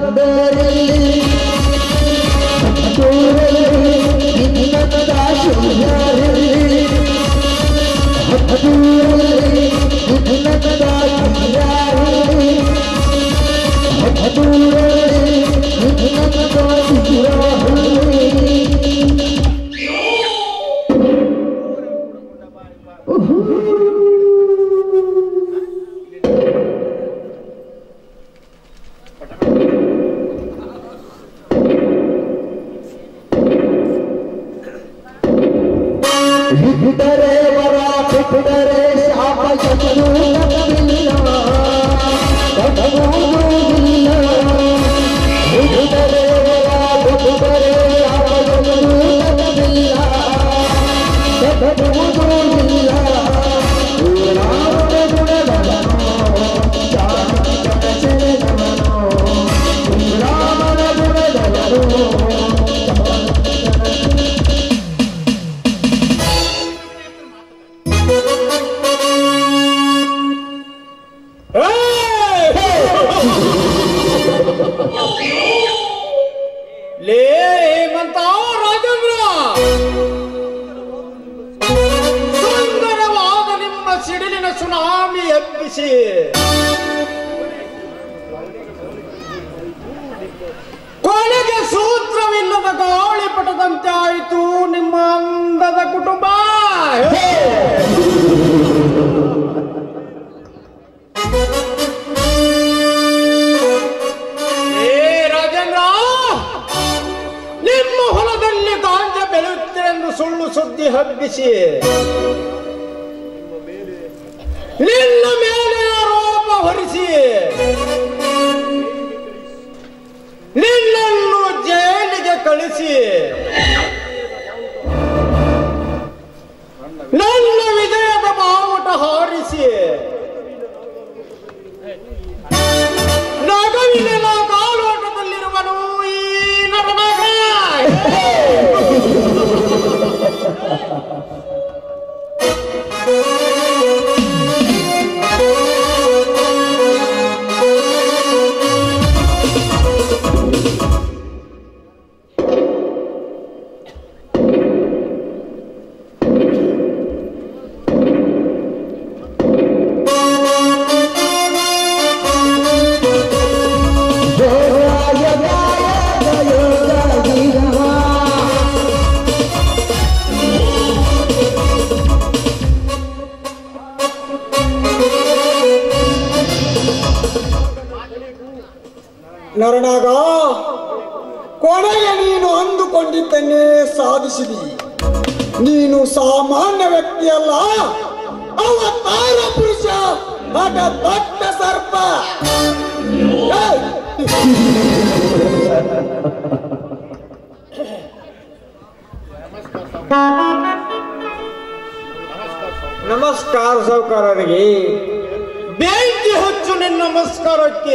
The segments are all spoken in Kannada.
ಬಂದರಲ್ಲಿ ದೂರಲ್ಲಿ ನಿನ್ನಂತ ಶಿವರಲ್ಲಿ ದೂರಲ್ಲಿ ನಿನ್ನಂತ ಶಿವರಲ್ಲಿ ದೂರಲ್ಲಿ ನಿನ್ನಂತ ಶಿವರಲ್ಲಿ ಬಿಟ್ಟರೆ ವರ ಬಿಟ್ಟರೆ ಶಾಪ ಶತ್ರು ತಪ್ಪಿಲ್ಲ ತಪ್ಪುವುದಿಲ್ಲ ಬಿಟ್ಟರೆ ವರ ಬಿಟ್ಟರೆ ಶಾಪ ಶತ್ರು ತಪ್ಪಿಲ್ಲ ತಪ್ಪುವುದಿಲ್ಲ ರಾಮನ ಗುಣಗಳನ್ನು ಜಾನಕನ ಸೆಳೆದವನು ರಾಮನ ಗುಣಗಳನ್ನು ಲೇ ಹೇಮಂತ ರಾಜೇಂದ್ರ ಸುಂದರವಾದ ನಿಮ್ಮ ಸಿಡಿಲಿನ ಸುನಾಮಿ ಎಬ್ಬಿಸಿ ಕೊನೆಗೆ ಸೂತ್ರವಿಲ್ಲದ ಗಾಳಿಪಟದಂತೆ ಆಯಿತು ನಿಮ್ಮ ಅಂದದ ಕುಟುಂಬ ಏ ರಾಜೇಂದ್ರ ನಿಮ್ಮ ಹೊಲದಲ್ಲಿ ಗಾಂಜ ಬೆಳೆಯುತ್ತಿರೆಂದು ಸುಳ್ಳು ಸುದ್ದಿ ಹಬ್ಬಿಸಿ ನಿನ್ನ ಮೇಲೆ ಆರೋಪ ಹೊರಿಸಿ ನಿನ್ನನ್ನು ಜೈಲಿಗೆ ಕಳಿಸಿ ನನ್ನ ವಿಜಯದ ಬಾವುಟ ಹಾರಿಸಿ ನಗವಿನ ಕಾಲೋಟದಲ್ಲಿರುವನು ಈ ನರನಾಗ ಜಯ ಜಯ ಜಯ ಜಯ ನರನಾಗ ಕೊನೆಗೆ ನೀನು ಅಂದುಕೊಂಡಿದ್ದನ್ನೇ ಸಾಧಿಸಿದಿ ನೀನು ಸಾಮಾನ್ಯ ವ್ಯಕ್ತಿಯಲ್ಲ ಅವತಾರ ಪುರುಷ ಆಟ ದೊಡ್ಡ ಸರ್ಪ ಏಯ್! ನಮಸ್ಕಾರ ಸಾವುಕಾರರಿಗೆ ಬೆಂಕಿ ಹಚ್ಚು ನಿನ್ನ ನಮಸ್ಕಾರಕ್ಕೆ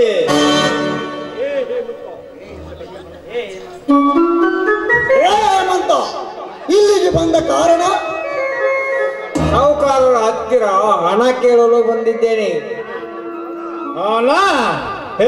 ಹೇಮಂತ ಇಲ್ಲಿಗೆ ಬಂದ ಕಾರಣ ಸಾವುಕಾರರ ಹತ್ತಿರ ಹಣ ಕೇಳಲು ಬಂದಿದ್ದೇನೆ ಅಲ್ಲ ಹೇ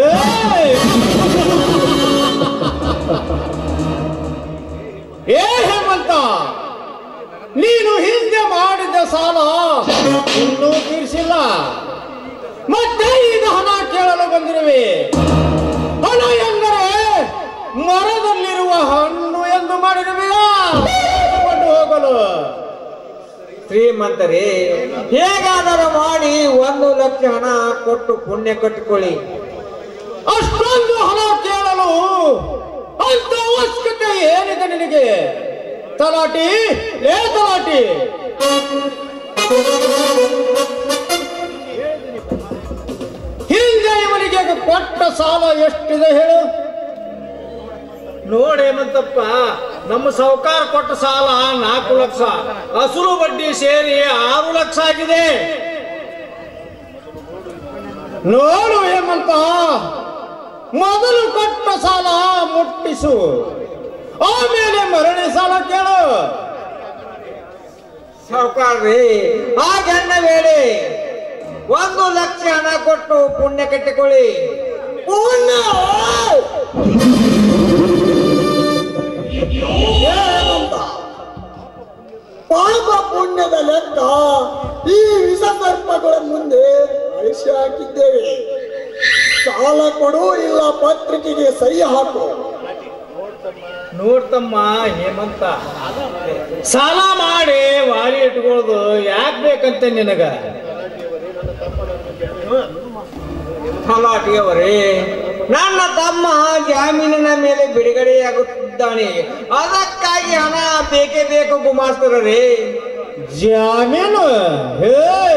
ಏ ಹೇಮಂತ ನೀನು ಹಿಂದೆ ಮಾಡಿದ ಸಾಲ ಇನ್ನೂ ತೀರಿಸಿಲ್ಲ ಮತ್ತೆ ಈಗ ಹಣ ಕೇಳಲು ಬಂದಿರುವೆ ಹಣ ಎಂದರೆ ಮರದಲ್ಲಿರುವ ಹಣ್ಣು ಎಂದು ಮಾಡಿರುವೆಯಾ ತೆಗೆದುಕೊಂಡು ಹೋಗಲು ಶ್ರೀಮಂತರೇ ಹೇಗಾದರೂ ಮಾಡಿ ಒಂದು ಲಕ್ಷ ಹಣ ಕೊಟ್ಟು ಪುಣ್ಯ ಕಟ್ಟಿಕೊಳ್ಳಿ ಅಷ್ಟೊಂದು ಹಣ ಕೇಳಲು ಅಂತ ಅವಶ್ಯಕತೆ ಏನಿದೆ ನಿನಗೆ ತಲಾಟಿ ಲೇ ತಲಾಟಿ ಹಿಂದೆ ಇವನಿಗೆ ಕೊಟ್ಟ ಸಾಲ ಎಷ್ಟಿದೆ ಹೇಳು ನೋಡಿ ಹೇಮಂತಪ್ಪ ನಮ್ಮ ಸಾಹುಕಾರ ಕೊಟ್ಟ ಸಾಲ ನಾಲ್ಕು ಲಕ್ಷ ಅಸಲು ಬಡ್ಡಿ ಸೇರಿ ಆರು ಲಕ್ಷ ಆಗಿದೆ ನೋಡು ಹೇಮಂತ ಮೊದಲು ಕೊಟ್ಟ ಸಾಲ ಮುಟ್ಟಿಸು ಆಮೇಲೆ ಮರಳಿ ಸಾಲ ಕೇಳು ಸಾವುಕಾರ್ರಿ ಹಾಗೆನ್ನ ಬೇಡಿ ಒಂದು ಲಕ್ಷ ಹಣ ಕೊಟ್ಟು ಪುಣ್ಯ ಕಟ್ಟಿಕೊಳ್ಳಿ ಪುಣ್ಯ ಏನಂತ ಪಾಪ ಪುಣ್ಯದ ಲೆಕ್ಕ ಈ ವಿಷ ಸರ್ಪಗಳ ಮುಂದೆ ಅಳಿಸಿ ಹಾಕಿದ್ದೇವೆ ಸಾಲ ಕೊಡು ಇಲ್ಲ ಪತ್ರಿಕೆಗೆ ಸಹಿ ಹಾಕು ನೋಡ್ತಮ್ಮ ಹೇಮಂತ ಸಾಲ ಮಾಡಿ ವಾರಿ ಇಟ್ಕೊಳ್ಳೋದು ಯಾಕೆ ಬೇಕಂತ ನಿನಗ ಹಲಾಟಿಯವರೇ ನನ್ನ ತಮ್ಮ ಜಾಮೀನಿನ ಮೇಲೆ ಬಿಡುಗಡೆಯಾಗುತ್ತಿದ್ದಾನೆ ಅದಕ್ಕಾಗಿ ಹಣ ಬೇಕೇ ಬೇಕು ಗುಮಾಸ್ತರರೇ ಜಾಮೀನು ಹೇ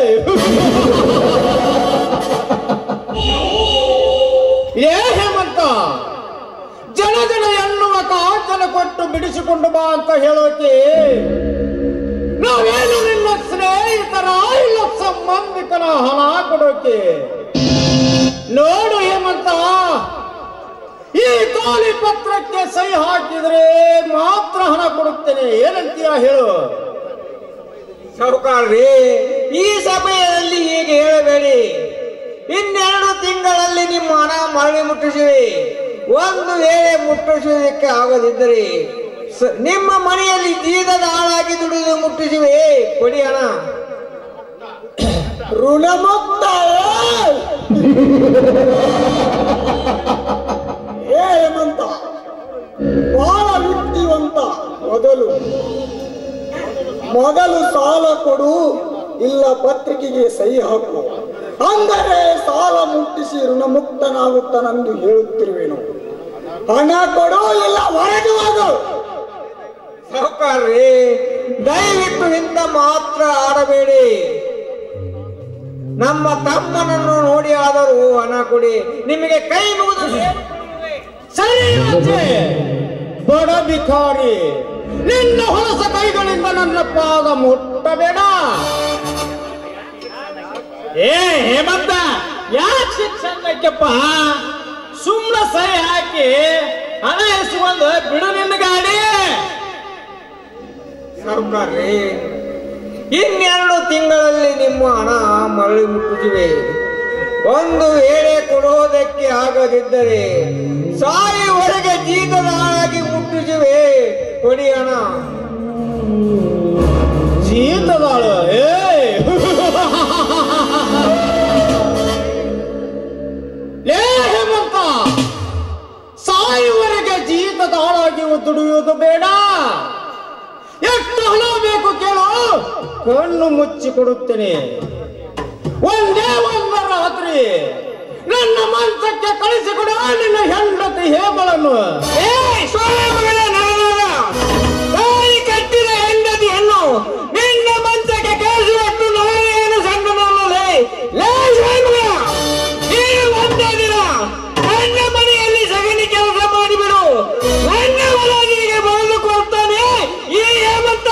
ಏ ಹೇಮಂತ ಜನ ಜನ ಎನ್ನುವ ಕಾಂಚನ ಕೊಟ್ಟು ಬಿಡಿಸಿಕೊಂಡು ಬಾ ಅಂತ ಹೇಳೋಕೆ ನಾವೇನು ನಿನ್ನ ಸ್ನೇಹಿತರ ಇಲ್ಲ ಸಂಬಂಧಿಕರ ಹಣ ಕೊಡೋಕೆ ನೋಡು ಹೇಮಂತ ಈ ಖಾಲಿ ಪತ್ರಕ್ಕೆ ಸಹಿ ಹಾಕಿದ್ರೆ ಮಾತ್ರ ಹಣ ಕೊಡುತ್ತೇನೆ ಏನಂತೀಯ ಹೇಳು ಸಾಹುಕಾರ್ರಿ ಈ ಸಮಯದಲ್ಲಿ ಹೀಗೆ ಹೇಳಬೇಡಿ ಇನ್ನೆರಡು ತಿಂಗಳಲ್ಲಿ ನಿಮ್ಮ ಹಣ ಮರಳಿ ಮುಟ್ಟಿಸಿವೆ ಒಂದು ವೇಳೆ ಮುಟ್ಟಿಸುವುದಕ್ಕೆ ಆಗದಿದ್ದರೆ ಸ- ನಿಮ್ಮ ಮನೆಯಲ್ಲಿ ಜೀತದ ಹಾಳಾಗಿ ದುಡಿದು ಮುಟ್ಟಿಸಿವೆ ಕೊಡಿ ಹಣ ಋಣಮುಕ್ತ ಏ ಹೇಮಂತ ಬಹಳ ಯುಕ್ತಿವಂತ ಮೊದಲು ಮೊದಲು ಸಾಲ ಕೊಡು ಇಲ್ಲ ಪತ್ರಿಕೆಗೆ ಸಹಿ ಹಾಕು ಅಂದರೆ ಸಾಲ ಮುಟ್ಟಿಸಿ ಋಣಮುಕ್ತನಾಗುತ್ತಾನೆಂದು ಹೇಳುತ್ತಿರುವೆನು ಹಣ ಕೊಡು ಇಲ್ಲ ಹೊರಗೆ ಹೋಗು ಸಾಹುಕಾರ್ರಿ ದಯವಿಟ್ಟು ಇಂದ ಮಾತ್ರ ಆಡಬೇಡಿ ನಮ್ಮ ತಮ್ಮನನ್ನು ನೋಡಿ ಆದರೂ ಹಣ ಕೊಡಿ ನಿಮಗೆ ಕೈ ಮುಗಿದು ಸರಿ ಅಜ್ಜೆ. ಬಡ ಬಿಕಾರಿ ನಿನ್ನ ಹೊಲಸ ಕೈಗಳಿಂದ ನನ್ನ ಪಾದ ಮುಟ್ಟಬೇಡ ಏ ಹೇಮಂತ ಯಾಕೆ ಶಿಕ್ಷಣಕ್ಕೆಪ್ಪ ಸುಮ್ಮನ ಸಹಿ ಹಾಕಿ ಹಣ ಎಸ್ಕೊಂಡು ಬಿಡು ನಿನ್ನ ಗಾಡಿ ಸಾಹುಕಾರ್ರಿ ಇನ್ನೆರಡು ತಿಂಗಳಲ್ಲಿ ನಿಮ್ಮ ಹಣ ಮರಳಿ ಮುಟ್ಟಿಸಿವೆ ಒಂದು ವೇಳೆ ಕೊಡುವುದಕ್ಕೆ ಆಗದಿದ್ದರೆ ಸಾಯುವರೆಗೆ ಜೀತದ ಹಾಳಾಗಿ ಮುಟ್ಟಿಸಿವೆ ಕೊಡಿ ಹಣ ಜೀತದಾಳು ಏ ಲೇ ಹೇಮಂತ ಸಾಯುವರೆಗೆ ಜೀತದಾಳಾಗಿ ದುಡಿಯುವುದು ಬೇಡ ಎಷ್ಟು ಹಣ ಬೇಕು ಕೇಳು ಕಣ್ಣು ಮುಚ್ಚಿ ಕೊಡುತ್ತೇನೆ ಒಂದೇ ಒಂದು ರಾತ್ರಿ ನನ್ನ ಮಂಚಕ್ಕೆ ಕಳಿಸಿಕೊಡು ನಿನ್ನ ಹೆಂಡತಿ ಹೇಮಳನ್ನು ಏ ಸೋಳೆ ಮಗನ ನರನಾರ ತಾಯಿ ಕಟ್ಟಿದ ಹೆಂಡತಿಯನ್ನು ನಿನ್ನ ಮಂಚಕ್ಕೆ ಕಳಿಸುವಷ್ಟು ನಾನೇನು ಸಣ್ಣನಲ್ಲದೆ ಲೇ ಸೋಳೆ ಮಗ ನೀನು ಒಂದೇ ದಿನ ನನ್ನ ಮನೆಯಲ್ಲಿ ಸಗಣಿ ಕೆಲಸ ಮಾಡಿಬಿಡು ನನ್ನ ಹೊಲ ನಿನಗೆ ಬರೆದು ಕೊಡ್ತಾನೆ ಈ ಹೇಮಂತ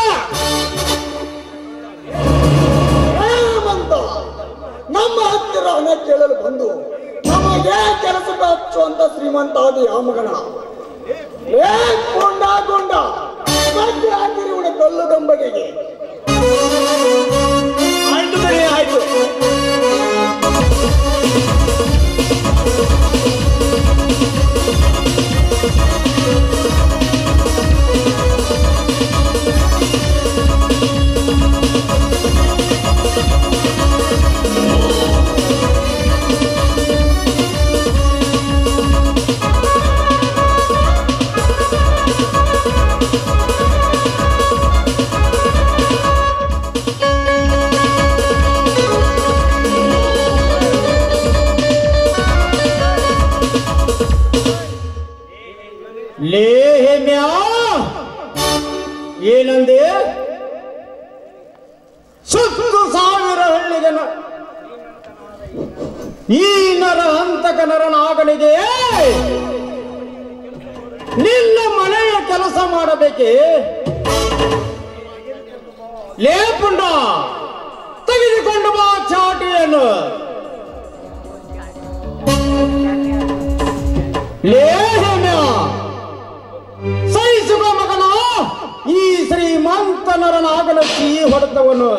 ಹೇಮಂತ ನಮ್ಮ ಹತ್ತಿರ ಹಣ ಕೇಳಲು ಬಂದು ನಮಗೆ ಕೆಲಸಕ್ಕೆ ಹಚ್ಚುವಂತ ಶ್ರೀಮಂತ ಆದ ಯಾವ ಮಗನ ಏ ಗೊಂಡ ಗೊಂಡ ಮತ್ತೆ ಹಾಕಿರಿ ಇವನ ಕಲ್ಲು ಗಂಬಗೆಗೆ ಆಯ್ತು ಬರೀ ಆಯ್ತು ಲೇ ಹೇಮ್ಯಾ ಏನಂದೆ ಸುತ್ತು ಸಾವಿರ ಹಳ್ಳಿಗೆ ನ- ಈ ನರ ಹಂತಕ ನರನಾಗನಿಗೆ ನಿನ್ನ ಮನೆಯ ಕೆಲಸ ಮಾಡಬೇಕೆ ಲೇ ಪುಂಡ ತೆಗೆದುಕೊಂಡು ಬಾ ಚಾಟಿಯನ್ನು ಲೇ ಹೇಮ್ಯ ಸಹಿಸುವ ಮಗನ ಈ ಶ್ರೀಮಂತ ನರನಾಗಲು ಈ ಹೊಡೆತವನ್ನು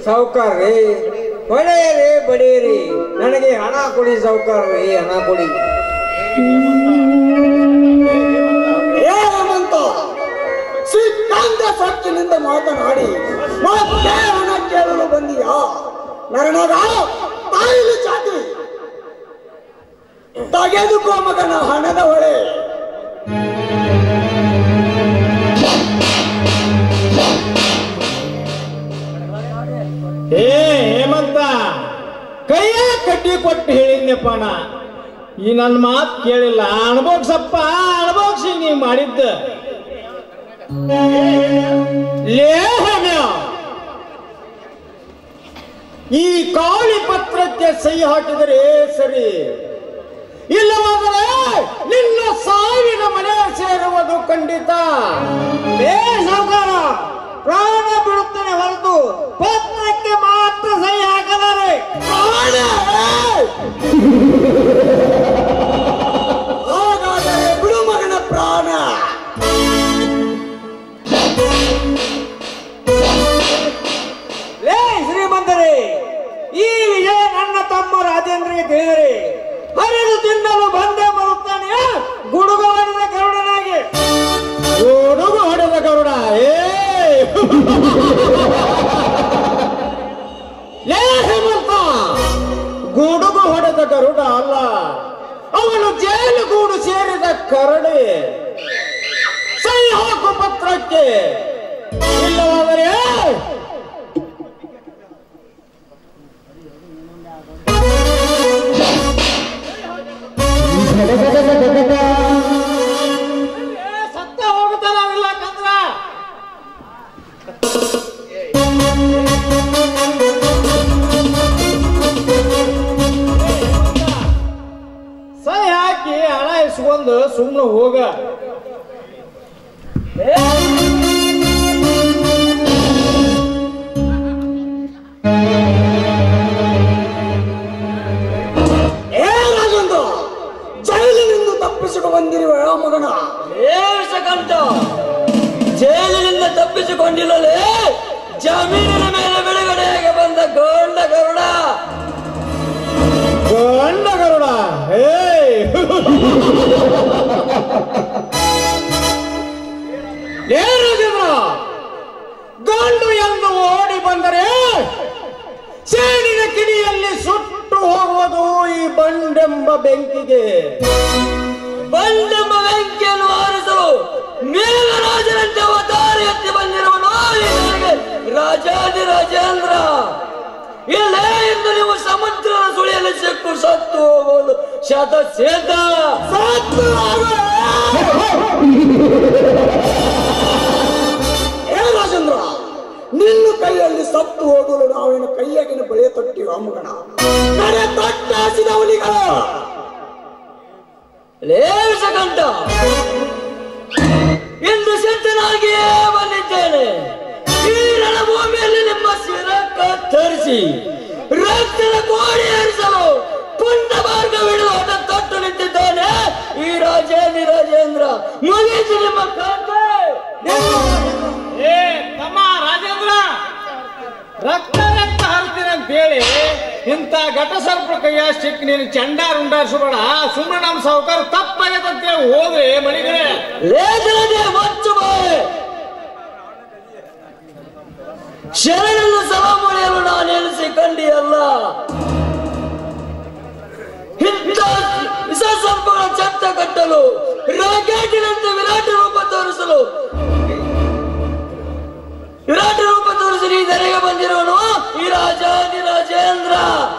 ಸಾವುಕಾರ್ರಿ ಹೊಡೆಯರಿ ಬಡಿಯಿರಿ ನನಗೆ ಹಣ ಕೊಡಿ ಸಾವುಕಾರ್ರಿ ಹಣ ಕೊಡಿ ಏ ಹೇಮಂತ ಸಿದ್ಧಾಂತ ಸಚ್ಚಿನಿಂದ ಮಾತನಾಡಿ ಮತ್ತೆ ಹಣ ಕೇಳಲು ಬಂದಿಯಾ ನರನಾಗ ತಾಯಿಲು ಚಾಟಿ ತೆಗೆದುಕೋ ಮಗನ ಹಣದ ಹೊಳೆ ಏ ಹೇಮಂತ ಕೈಯ ಕಟ್ಟಿ ಕೊಟ್ಟು ಹೇಳಿದ್ನಪ್ಪ ನಾ ಈ ನನ್ನ ಮಾತು ಕೇಳಿಲ್ಲ ಅನ್ಬೋಗ್ಸಪ್ಪ ಅನ್ಬೋಗ್ಸಿ ನೀ ಮಾಡಿದ್ದ ಲೇ ಹೇಮ್ಯ ಈ ಕಾಳಿ ಪತ್ರಕ್ಕೆ ಸಹಿ ಹಾಕಿದರೆ ಸರಿ ಇಲ್ಲವಾದರೆ ನಿನ್ನ ಸಾವಿನ ಮನೆ ಸೇರುವುದು ಖಂಡಿತ ಏ ಸಾವುಕಾರ ಪ್ರಾಣ ಬಿಡುತ್ತೇನೆ ಹೊರತು ಪತ್ರಕ್ಕೆ ಮಾತ್ರ ಸಹಿ ಹಾಕಲಾರೆ ಪ್ರಾಣ ಹಾಗಾದರೆ ಬಿಡು ಮಗನ ಪ್ರಾಣ ಲೇ ಶ್ರೀಮಂತರೇ ಈ ವಿಷಯ ನನ್ನ ತಮ್ಮ ರಾಜೇಂದ್ರಿಗೆ ತಿಳಿದರೆ ಹರಿದು ತಿನ್ನಲು ಬಂದೇ ಬರುತ್ತಾನೆ ಗುಡುಗು ಹೊಡೆದ ಗರುಡನಾಗಿ ಹುಡುಗ ಹೊಡೆದ ಗರುಡ ಏ ಲೇ ಹೇಮಂತ ಗುಡುಗು ಹೊಡೆದ ಗರುಡ ಅಲ್ಲ ಅವನು ಜೈಲು ಗೂಡು ಸೇರಿದ ಕರಡಿ ಸಹಿ ಹಾಕು ಪತ್ರಕ್ಕೆ ಇಲ್ಲವಾದರೆ ಸತ್ತ ಹೋಗುತ್ತಾನಿಲ್ಲ ಕಂದ್ರ ಸಹಿ ಹಾಕಿ ಹಣ ಇಸ್ಕೊಂಡು ಸುಮ್ಮನೆ ಹೋಗ ಏ ರಾಜೇಂದ್ರ ಜೈಲಿನಿಂದ ತಪ್ಪಿಸಿಕೊ ಬಂದಿರುವ ಆ ಮಗನ ಕಂಠ ಜೈಲಿನಿಂದ ತಪ್ಪಿಸಿಕೊಂಡಿಲ್ಲಲೇ ಜಮೀನಿನ ಮೇಲೆ ಬಿಡುಗಡೆಯಾಗಿ ಬಂದ ಗೋಂಡ ಗರುಡ ಗಂಡ ಗರುಡ ಹೇ ಏ ರಾಜೇಂದ್ರ ಗಂಡು ಎಂದು ಓಡಿ ಬಂದರೆ ಸೇಡಿನ ಕಿಡಿಯಲ್ಲಿ ಸುಟ್ಟು ಹೋಗುವುದು ಈ ಬಂಡೆಂಬ ಬೆಂಕಿಗೆ ಬಂಡೆಂಬ ಬೆಂಕಿಯನ್ನು ಆರಿಸಲು ಮೇಘರಾಜನಂತೆ ಅವತಾರ ಎತ್ತಿ ಬಂದಿರುವನು ಈ ನನಗೆ ರಾಜಾದಿ ರಾಜೇಂದ್ರ ಇಲ್ಲೇ ಎಂದು ನೀವು ಸಮುದ್ರದ ಸುಳಿಯಲ್ಲಿ ಸಿಕ್ಕು ಸತ್ತು ಹೋಗುವುದು ಶತ ಸಿದ್ಧ ಸತ್ತು ಹೋಗು. ಏ ರಾಜೇಂದ್ರ ನಿನ್ನ ಕೈಯಲ್ಲಿ ಸತ್ತು ಹೋಗಲು ನಾವೇನು ಕೈಯಾಗಿನ ಬಳೆ ತೊಟ್ಟಿವ ಮಗನ ಕಡೆ ತೊಟ್ಟಾಸಿದ ಹುಲಿಗಳು ಲೇಷಕಂಠ ಇಂದು ಸಿದ್ಧನಾಗಿಯೇ ಬಂದಿದ್ದೇನೆ ಈ ರಣಭೂಮಿಯಲ್ಲಿ ನಿಮ್ಮ ಶಿರ ಕತ್ತರಿಸಿ ರಕ್ತದ ಕೋಡಿ ಏರಿಸಲು ಪುಂಡ ಮಾರ್ಗವಿಡುವ ಹೊಟ ತೊಟ್ಟು ನಿಂತಿದ್ದೇನೆ ಈ ರಾಜೇಂದ್ರ ರಾಜೇಂದ್ರ ಮುಗಿಸಿ ನಿಮ್ಮ ಕತೆ ಏ ತಮ್ಮ ರಾಜೇಂದ್ರ ರಕ್ತ ರಕ್ತ ಹರಿತೀನಿ ಅಂತ ಹೇಳಿ ಇಂಥ ಘಟ ಸರ್ಪ ಕೈಯ ಸಿಕ್ ನೀನು ಚಂಡಾರ್ ಉಂಡಾರಿಸಬೇಡ ಸುಮ್ಮನೆ ನಮ್ಮ ಸಾವುಕಾರ ತಪ್ಪಾಗೈತೆ ಅಂತೇಳಿ ಹೋದ್ರೆ ಮಣಿಗಳೇ ಲೇಖನದೇ ಮಚ್ಚು ಬಾಯ್ ಶರಣನ್ನು ಸಮ ಪಡೆಯಲು ನಾನು ಎನಿಸಿ ಕಂಡಿಯಲ್ಲ ಇಂಥ ವಿಷ ಸರ್ಪಗಳ ಚಟ್ಟ ಕಟ್ಟಲು ರಾಕೆಟಿನಂತೆ ವಿರಾಟ ರೂಪ ತೋರಿಸಲು ವಿರಾಟ ರೂಪ ತೋರಿಸಿ ನೀ ಧರೆಗೆ ಬಂದಿರುವನು ಈ ರಾಜಾದಿ ರಾಜೇಂದ್ರ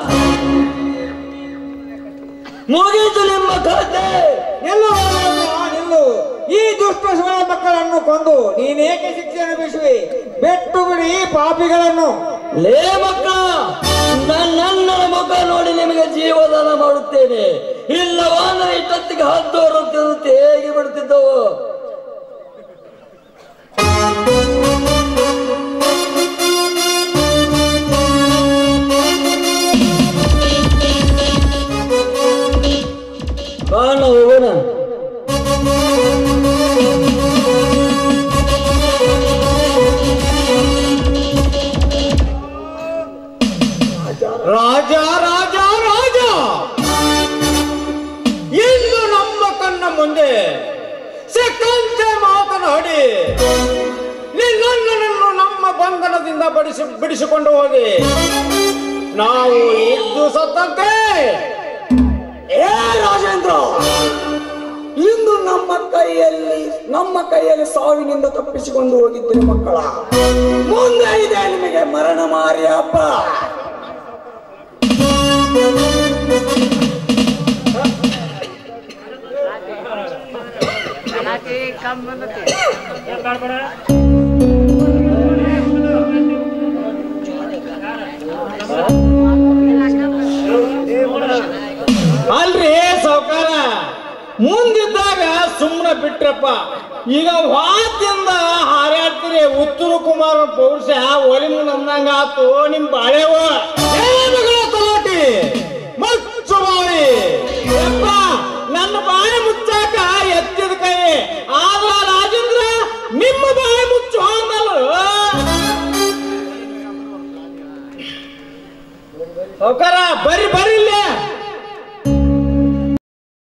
ಮುಗೀತು ನಿಮ್ಮ ಕಥೆ ನಿಲ್ಲು ರಾಜೇಂದ್ರ, ನಿಲ್ಲು ಈ ದುಷ್ಟ ಸುಳ ಮಕ್ಕಳನ್ನು ಕೊಂದು ನೀನೇಕೆ ಶಿಕ್ಷೆ ಅನುಭವಿಸುವೆ ಬೆಟ್ಟು ಬಿಡಿ ಈ ಪಾಪಿಗಳನ್ನು ಲೇ ಮಕ್ಕ ನನ್ನ ಮುಖ ನೋಡಿ ನಿಮಗೆ ಜೀವದಾನ ಮಾಡುತ್ತೇನೆ ಇಲ್ಲವಾಂದ್ರೆ ಇಷ್ಟೊತ್ತಿಗೆ ಹದ್ದೋರು ತಿರುತ್ತಿ ಹೇಗೆ ಬಿಡುತ್ತಿದ್ದವು ಕಾಣ ಹೋಗೋಣ ನಿನ್ನನ್ನು ನಮ್ಮ ಬಂಧನದಿಂದ ಬಡಿಸಿ ಬಿಡಿಸಿಕೊಂಡು ಹೋಗಿ ನಾವು ಇದ್ದು ಸತ್ತಂತೆ ಏ ರಾಜೇಂದ್ರ ಇಂದು ನಮ್ಮ ಕೈಯಲ್ಲಿ ನಮ್ಮ ಕೈಯಲ್ಲಿ ಸಾವಿನಿಂದ ತಪ್ಪಿಸಿಕೊಂಡು ಹೋಗಿದ್ದೀರಿ ಮಕ್ಕಳ ಮುಂದೆ ಇದೆ ನಿಮಗೆ ಮರಣ ಮಾರಿ ಹಬ್ಬ ಅಲ್ರಿ ಸಾವುಕಾರ ಮುಂದಿದ್ದಾಗ ಸುಮ್ಮನೆ ಬಿಟ್ರಪ್ಪ ಈಗ ವಾತಿಂದ ಹಾರಾಡ್ತೀರಿ ಉತ್ತರ ಕುಮಾರ ಪೌರುಷ ಒಲಿಮು ನಂದಂಗ ಆತು ನಿಮ್ ಬಾಳೆವ ಏನುಗಳ ತಲಾಟಿ ಮಚ್ಚು ಬಾಯಿ ಯಪ್ಪ ನನ್ನ ಬಾಯಿ ಮುಚ್ಚಾಕ ಎತ್ತಿದ ಕೈ ಆದ್ರ ರಾಜೇಂದ್ರ ನಿಮ್ಮ ಬಾಯಿ ಮುಚ್ಚು ಅಂದಲ್ಲ ಸಾವುಕಾರ ಬರ್ರಿ ಬರ್ರಿ ಇಲ್ಲಿ